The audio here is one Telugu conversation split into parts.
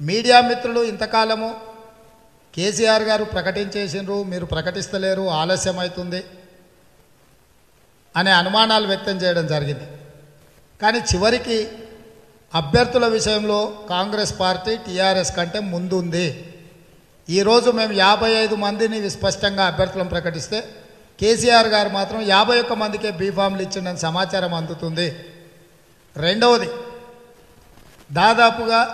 మీడియా మిత్రులు ఇంతకాలము కేసీఆర్ గారు ప్రకటించేసిండ్రు మీరు ప్రకటిస్తలేరు ఆలస్యం అవుతుంది అనే అనుమానాలు వ్యక్తం చేయడం జరిగింది కానీ చివరికి అభ్యర్థుల విషయంలో కాంగ్రెస్ పార్టీ టీఆర్ఎస్ కంటే ముందుంది ఈరోజు మేము యాభై ఐదు మందిని స్పష్టంగా అభ్యర్థులను ప్రకటిస్తే కేసీఆర్ గారు మాత్రం యాభై ఒక్క మందికే బీఫామ్లు ఇచ్చిండని సమాచారం అందుతుంది రెండవది దాదాపుగా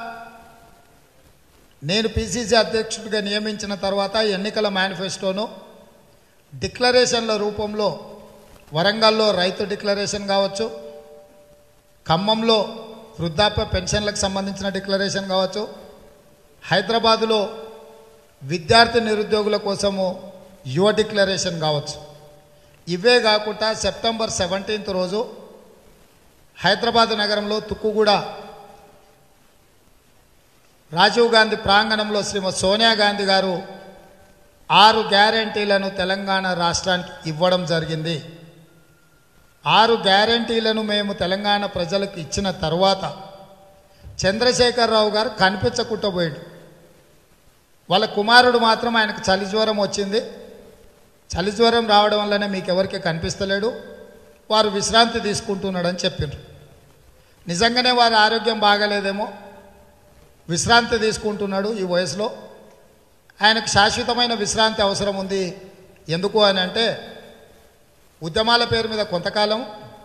నేను పిసిసి అధ్యక్షుడిగా నియమించిన తర్వాత ఎన్నికల మేనిఫెస్టోను డిక్లరేషన్ల రూపంలో వరంగల్లో రైతు డిక్లరేషన్ కావచ్చు ఖమ్మంలో వృద్ధాప్య పెన్షన్లకు సంబంధించిన డిక్లరేషన్ కావచ్చు హైదరాబాదులో విద్యార్థి నిరుద్యోగుల కోసము యువ డిక్లరేషన్ కావచ్చు ఇవే కాకుండా సెప్టెంబర్ సెవెంటీన్త్ రోజు హైదరాబాద్ నగరంలో తుక్కుగూడ రాజీవ్ గాంధీ ప్రాంగణంలో శ్రీమతి సోనియా గాంధీ గారు ఆరు గ్యారంటీలను తెలంగాణ రాష్ట్రానికి ఇవ్వడం జరిగింది ఆరు గ్యారంటీలను మేము తెలంగాణ ప్రజలకు ఇచ్చిన తర్వాత చంద్రశేఖరరావు గారు కనిపించకుండా పోయాడు వాళ్ళ కుమారుడు మాత్రం ఆయనకు చలి జ్వరం వచ్చింది చలి జ్వరం రావడం వల్లనే మీకు ఎవరికి కనిపిస్తలేడు వారు విశ్రాంతి తీసుకుంటున్నాడని చెప్పిండ్రు నిజంగానే వారి ఆరోగ్యం బాగలేదేమో విశ్రాంతి తీసుకుంటున్నాడు ఈ వయసులో ఆయనకు శాశ్వతమైన విశ్రాంతి అవసరం ఉంది ఎందుకు అని అంటే ఉద్యమాల పేరు మీద కొంతకాలం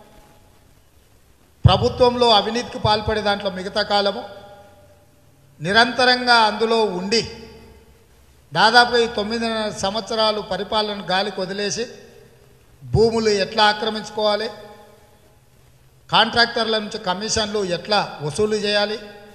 ప్రభుత్వంలో అవినీతికి పాల్పడే దాంట్లో మిగతా కాలము నిరంతరంగా అందులో ఉండి దాదాపు ఈ తొమ్మిదిన్నర సంవత్సరాలు పరిపాలన గాలికి వదిలేసి భూములు ఎట్లా ఆక్రమించుకోవాలి కాంట్రాక్టర్ల నుంచి కమిషన్లు ఎట్లా వసూలు చేయాలి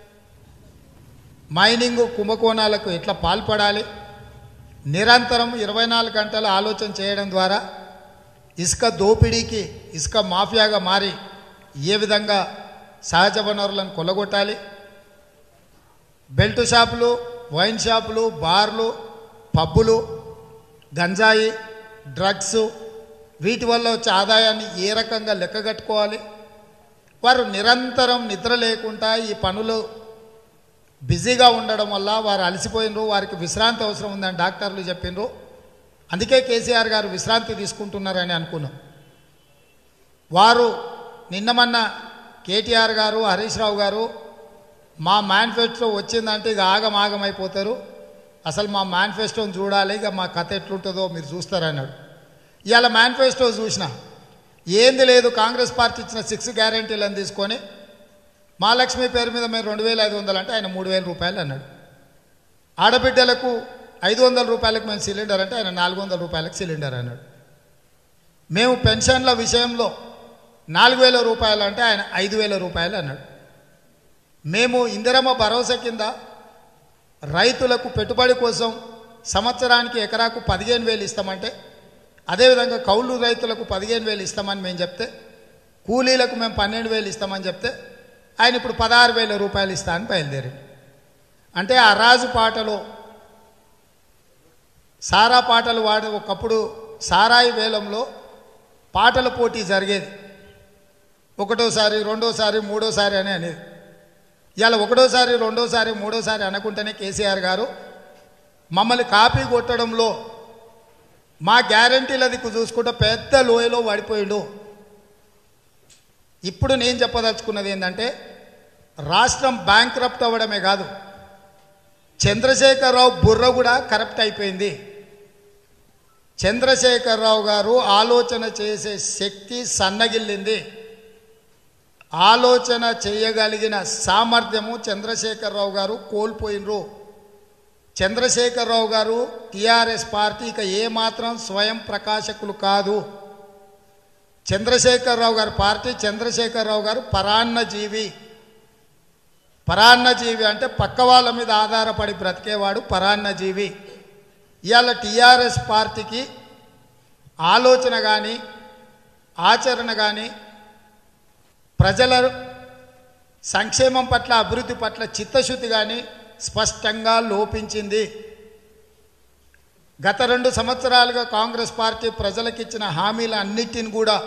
మైనింగ్ కుంభకోణాలకు ఎట్లా పాల్పడాలి నిరంతరం ఇరవై నాలుగు గంటలు ఆలోచన చేయడం ద్వారా ఇసుక దోపిడీకి ఇసుక మాఫియాగా మారి ఏ విధంగా సహజ వనరులను కొల్లగొట్టాలి బెల్ట్ షాపులు వైన్ షాపులు బార్లు పబ్బులు గంజాయి డ్రగ్స్ వీటి వల్ల వచ్చే ఆదాయాన్ని ఏ రకంగా లెక్కగట్టుకోవాలి వారు నిరంతరం నిద్ర లేకుండా ఈ పనులు బిజీగా ఉండడం వల్ల వారు అలసిపోయినరు వారికి విశ్రాంతి అవసరం ఉందని డాక్టర్లు చెప్పిండ్రు అందుకే కేసీఆర్ గారు విశ్రాంతి తీసుకుంటున్నారని అనుకున్నాం వారు నిన్నమన్న కేటీఆర్ గారు హరీష్ రావు గారు మా మేనిఫెస్టో వచ్చిందంటే ఇక ఆగమాగం అయిపోతారు అసలు మా మేనిఫెస్టోని చూడాలి ఇక మా కథ ఎట్లుంటుందో మీరు చూస్తారన్నాడు ఇవాళ మేనిఫెస్టో చూసిన ఏంది లేదు కాంగ్రెస్ పార్టీ ఇచ్చిన సిక్స్ గ్యారంటీలను తీసుకొని మహాలక్ష్మి పేరు మీద మేము రెండు వేల ఐదు వందలు అంటే ఆయన మూడు వేల రూపాయలు అన్నాడు ఆడబిడ్డలకు ఐదు వందల రూపాయలకు మేము సిలిండర్ అంటే ఆయన నాలుగు వందల రూపాయలకు సిలిండర్ అన్నాడు మేము పెన్షన్ల విషయంలో నాలుగు వేల రూపాయలు అంటే ఆయన ఐదు వేల రూపాయలు అన్నాడు మేము ఇందిరమ్మ భరోసా కింద రైతులకు పెట్టుబడి కోసం సంవత్సరానికి ఎకరాకు పదిహేను వేలు ఇస్తామంటే అదేవిధంగా కౌలు రైతులకు పదిహేను వేలు ఇస్తామని మేము చెప్తే కూలీలకు మేము పన్నెండు వేలు ఇస్తామని చెప్తే ఆయన ఇప్పుడు పదహారు వేల రూపాయలు ఇస్తా అని బయలుదేరి అంటే ఆ రాజు పాటలో సారా పాటలు వాడే ఒకప్పుడు సారాయి వేలంలో పాటల పోటీ జరిగేది ఒకటోసారి రెండోసారి మూడోసారి అని అనేది ఇవాళ ఒకటోసారి రెండోసారి మూడోసారి అనుకుంటేనే కేసీఆర్ గారు మమ్మల్ని కాపీ కొట్టడంలో మా గ్యారంటీల దిక్కు చూసుకుంటే పెద్ద లోయలో పడిపోయిండు ఇప్పుడు నేను చెప్పదలుచుకున్నది ఏంటంటే రాష్ట్రం బ్యాంక్రప్ట్ అవ్వడమే కాదు చంద్రశేఖరరావు బుర్ర కూడా కరప్ట్ అయిపోయింది చంద్రశేఖరరావు గారు ఆలోచన చేసే శక్తి సన్నగిల్లింది ఆలోచన చేయగలిగిన సామర్థ్యము చంద్రశేఖరరావు గారు కోల్పోయినరు చంద్రశేఖరరావు గారు టీఆర్ఎస్ పార్టీ ఇక ఏమాత్రం స్వయం ప్రకాశకులు కాదు చంద్రశేఖరరావు గారి పార్టీ చంద్రశేఖరరావు గారు పరాన్నజీవి పరాన్నజీవి అంటే పక్క వాళ్ళ మీద ఆధారపడి బ్రతికేవాడు పరాన్నజీవి ఇవాళ టీఆర్ఎస్ పార్టీకి ఆలోచన కానీ ఆచరణ కానీ ప్రజల సంక్షేమం పట్ల అభివృద్ధి పట్ల చిత్తశుద్ధి కానీ స్పష్టంగా లోపించింది గత రెండు సంవత్సరాలుగా కాంగ్రెస్ పార్టీ ప్రజలకిచ్చిన హామీల అన్నిటిని కూడా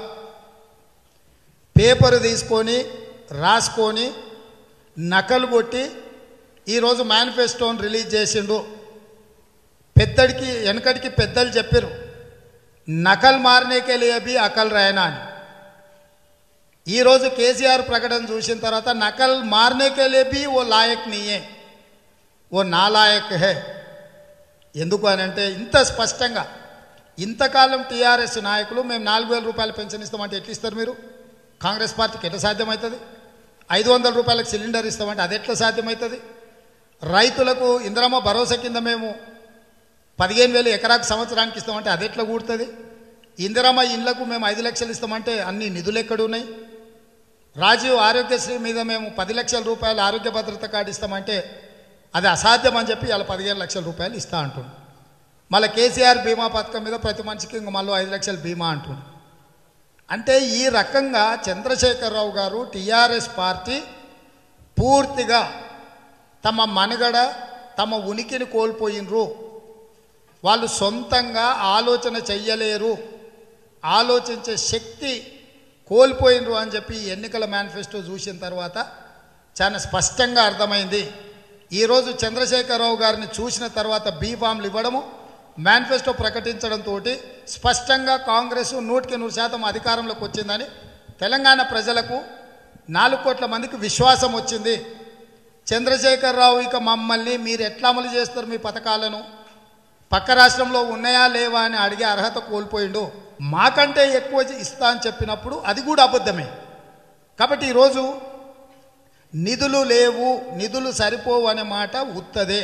పేపర్ తీసుకొని రాసుకొని నకలు కొట్టి ఈరోజు మేనిఫెస్టోని రిలీజ్ చేసిండు పెద్దడికి వెనకడికి పెద్దలు చెప్పారు నకల్ మారనేకే లేబి అకల్ రాయనా అని ఈరోజు కేసీఆర్ ప్రకటన చూసిన తర్వాత నకల్ మారనేకే లేబి ఓ లాయక్ నీయే ఓ నాలాయక్ హే ఎందుకు అని అంటే ఇంత స్పష్టంగా ఇంతకాలం టీఆర్ఎస్ నాయకులు మేము నాలుగు వేల రూపాయలు పెన్షన్ ఇస్తామంటే ఎట్లా ఇస్తారు మీరు కాంగ్రెస్ పార్టీకి ఎట్లా సాధ్యమవుతుంది ఐదు వందల రూపాయలకు సిలిండర్ ఇస్తామంటే అది ఎట్లా సాధ్యమవుతుంది రైతులకు ఇంద్రమ్మ భరోసా కింద మేము పదిహేను వేలు ఎకరాకు సంవత్సరానికి ఇస్తామంటే అది ఎట్లా కూడుతుంది ఇందిరమ్మ ఇండ్లకు మేము ఐదు లక్షలు ఇస్తామంటే అన్ని నిధులు ఎక్కడ ఉన్నాయి రాజీవ్ ఆరోగ్యశ్రీ మీద మేము పది లక్షల రూపాయలు ఆరోగ్య భద్రత కార్డు ఇస్తామంటే అది అసాధ్యం అని చెప్పి ఇలా పదిహేను లక్షల రూపాయలు ఇస్తా అంటుండు మళ్ళీ కేసీఆర్ బీమా పథకం మీద ప్రతి మనిషికి ఇంక మళ్ళీ ఐదు లక్షల బీమా అంటుండు అంటే ఈ రకంగా చంద్రశేఖరరావు గారు టీఆర్ఎస్ పార్టీ పూర్తిగా తమ మనుగడ తమ ఉనికిని కోల్పోయినరు వాళ్ళు సొంతంగా ఆలోచన చెయ్యలేరు ఆలోచించే శక్తి కోల్పోయినరు అని చెప్పి ఈ ఎన్నికల మేనిఫెస్టో చూసిన తర్వాత చాలా స్పష్టంగా అర్థమైంది ఈరోజు చంద్రశేఖరరావు గారిని చూసిన తర్వాత బీఫామ్లు ఇవ్వడము మేనిఫెస్టో ప్రకటించడంతో స్పష్టంగా కాంగ్రెస్ నూటికి నూరు శాతం అధికారంలోకి వచ్చిందని తెలంగాణ ప్రజలకు నాలుగు కోట్ల మందికి విశ్వాసం వచ్చింది చంద్రశేఖరరావు ఇక మమ్మల్ని మీరు ఎట్లా అమలు చేస్తారు మీ పథకాలను పక్క రాష్ట్రంలో ఉన్నాయా లేవా అని అడిగే అర్హత కోల్పోయిండు మాకంటే ఎక్కువ ఇస్తా అని చెప్పినప్పుడు అది కూడా అబద్ధమే కాబట్టి ఈరోజు నిధులు లేవు నిధులు సరిపోవు అనే మాట ఉత్తదే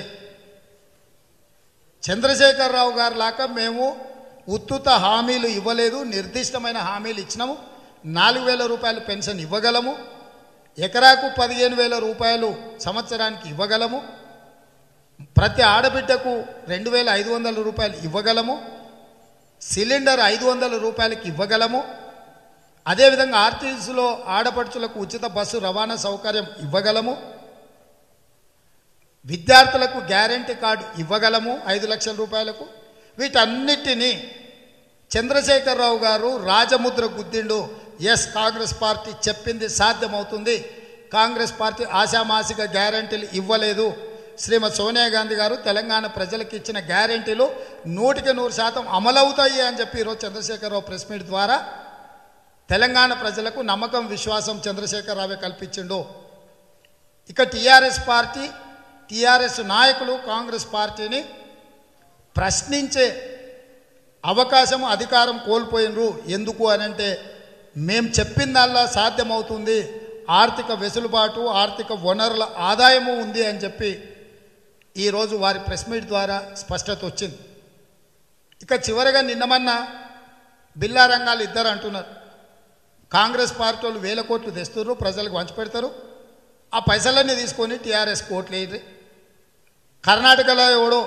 చంద్రశేఖరరావు గారు లాగా మేము ఉత్తుత హామీలు ఇవ్వలేదు నిర్దిష్టమైన హామీలు ఇచ్చినాము నాలుగు వేల రూపాయలు పెన్షన్ ఇవ్వగలము ఎకరాకు పదిహేను వేల రూపాయలు సంవత్సరానికి ఇవ్వగలము ప్రతి ఆడబిడ్డకు రెండు వేల ఐదు వందల రూపాయలు ఇవ్వగలము సిలిండర్ ఐదు వందల రూపాయలకి ఇవ్వగలము అదేవిధంగా ఆర్టీసీలో ఆడపడుచులకు ఉచిత బస్సు రవాణా సౌకర్యం ఇవ్వగలము విద్యార్థులకు గ్యారంటీ కార్డు ఇవ్వగలము ఐదు లక్షల రూపాయలకు వీటన్నిటినీ చంద్రశేఖరరావు గారు రాజముద్ర గుద్దిండు ఎస్ కాంగ్రెస్ పార్టీ చెప్పింది సాధ్యమవుతుంది కాంగ్రెస్ పార్టీ ఆశామాసిక గ్యారంటీలు ఇవ్వలేదు శ్రీమతి సోనియా గాంధీ గారు తెలంగాణ ప్రజలకు ఇచ్చిన గ్యారంటీలు నూటికి నూరు శాతం అమలవుతాయి అని చెప్పి ఈరోజు చంద్రశేఖరరావు ప్రెస్ మీట్ ద్వారా తెలంగాణ ప్రజలకు నమ్మకం విశ్వాసం చంద్రశేఖరరావే కల్పించిండు ఇక టీఆర్ఎస్ పార్టీ టీఆర్ఎస్ నాయకులు కాంగ్రెస్ పార్టీని ప్రశ్నించే అవకాశం అధికారం కోల్పోయినరు ఎందుకు అనంటే మేము చెప్పిందల్లా సాధ్యమవుతుంది ఆర్థిక వెసులుబాటు ఆర్థిక వనరుల ఆదాయము ఉంది అని చెప్పి ఈరోజు వారి ప్రెస్ మీట్ ద్వారా స్పష్టత వచ్చింది ఇక చివరగా నిన్నమన్న బిల్లా రంగాలు ఇద్దరు అంటున్నారు కాంగ్రెస్ పార్టీ వాళ్ళు వేల కోట్లు తెస్తున్నారు ప్రజలకు పంచిపెడతారు ఆ పైసలన్నీ తీసుకొని టీఆర్ఎస్ కోట్లు వేయరు కర్ణాటకలో ఎవడో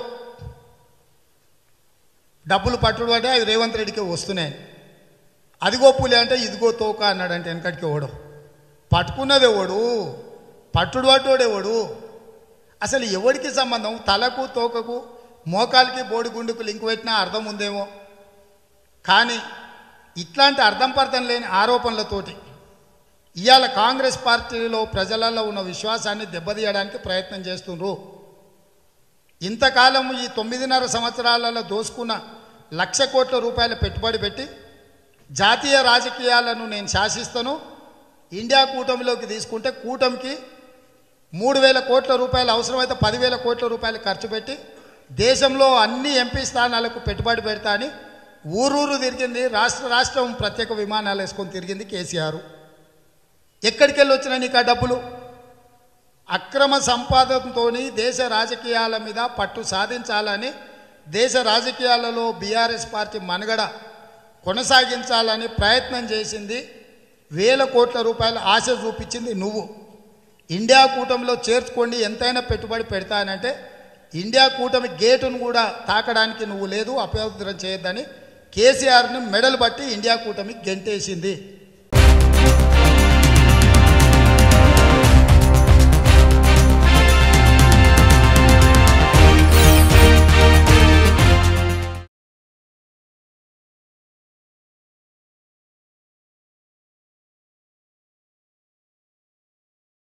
డబ్బులు పట్టుడు అంటే అవి రేవంత్ రెడ్డికి వస్తున్నాయి అదిగో పులి అంటే ఇదిగో తోక అన్నాడంటే వెనకటికి ఎవడు పట్టుకున్నది ఎవడు పట్టుడు పట్టుడు ఎవడు అసలు ఎవడికి సంబంధం తలకు తోకకు మోకాలికి బోడిగుండుకు లింక్ పెట్టినా అర్థం ఉందేమో కానీ ఇట్లాంటి అర్థం పర్థం లేని ఆరోపణలతోటి ఇవాళ కాంగ్రెస్ పార్టీలో ప్రజలలో ఉన్న విశ్వాసాన్ని దెబ్బతీయడానికి ప్రయత్నం చేస్తుండ్రు ఇంతకాలం ఈ తొమ్మిదిన్నర సంవత్సరాలలో దోసుకున్న లక్ష కోట్ల రూపాయల పెట్టుబడి పెట్టి జాతీయ రాజకీయాలను నేను శాసిస్తాను ఇండియా కూటమిలోకి తీసుకుంటే కూటమికి మూడు వేల కోట్ల రూపాయలు అవసరమైతే పదివేల కోట్ల రూపాయలు ఖర్చు పెట్టి దేశంలో అన్ని ఎంపీ స్థానాలకు పెట్టుబడి పెడతా అని ఊరూరు తిరిగింది రాష్ట్ర రాష్ట్రం ప్రత్యేక విమానాలు వేసుకొని తిరిగింది కేసీఆర్ ఎక్కడికి వెళ్ళి వచ్చినాయి నీకు ఆ డబ్బులు అక్రమ సంపాదనతో దేశ రాజకీయాల మీద పట్టు సాధించాలని దేశ రాజకీయాలలో బీఆర్ఎస్ పార్టీ మనుగడ కొనసాగించాలని ప్రయత్నం చేసింది వేల కోట్ల రూపాయల ఆశ చూపించింది నువ్వు ఇండియా కూటమిలో చేర్చుకోండి ఎంతైనా పెట్టుబడి పెడతానంటే ఇండియా కూటమి గేటును కూడా తాకడానికి నువ్వు లేదు అపవిత్రం చేయొద్దని కేసీఆర్ని మెడలు బట్టి ఇండియా కూటమి గెంటేసింది